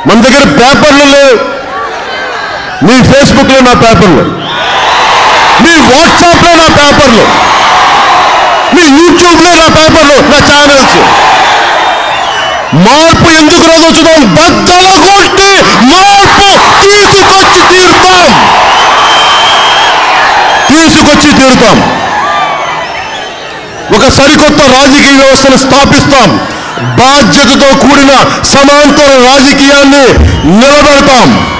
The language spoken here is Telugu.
మన దగ్గర పేపర్లు లేవు మీ ఫేస్బుక్లో నా పేపర్లు మీ వాట్సాప్లో నా పేపర్లు మీ యూట్యూబ్లో నా పేపర్లు నా ఛానల్స్ మార్పు ఎందుకు రాదో చూద్దాం బద్దల కొట్టి మార్పు తీసుకొచ్చి తీరుతాం తీసుకొచ్చి తీరుతాం ఒక సరికొత్త రాజకీయ వ్యవస్థను స్థాపిస్తాం బాధ్యతతో కూడిన సమాంతర రాజకీయాన్ని నిలబెడతాం